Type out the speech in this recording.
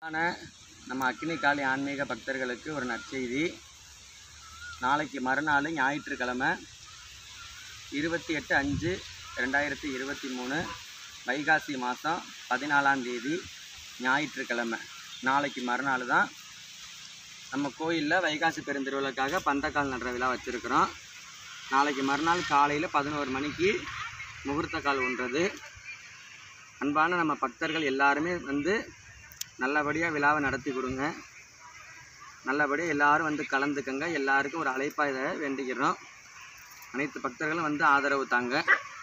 ஆன நம்ம அக்னி காளி ஆன்மீக பக்தர்களுக்கு ஒரு நற்செய்தி நாளைக்கு மறுநாள் ஞாயிற்றுக்கிழமை இருபத்தி எட்டு அஞ்சு ரெண்டாயிரத்தி இருபத்தி மூணு வைகாசி மாதம் பதினாலாம் தேதி ஞாயிற்றுக்கிழமை நாளைக்கு மறுநாள் தான் நம்ம கோயிலில் வைகாசி பெருந்திருவிழாக்காக பந்தக்கால் நடுற விழா வச்சுருக்குறோம் நாளைக்கு மறுநாள் காலையில் பதினோரு மணிக்கு முகூர்த்த கால் ஒன்றது அன்பான நம்ம பக்தர்கள் எல்லாருமே வந்து நல்லபடியாக விழாவை நடத்தி கொடுங்க நல்லபடியாக எல்லாரும் வந்து கலந்துக்கங்க எல்லாருக்கும் ஒரு அழைப்பாக இதை வேண்டிக்கிறோம் அனைத்து பக்தர்களும் வந்து ஆதரவு தாங்க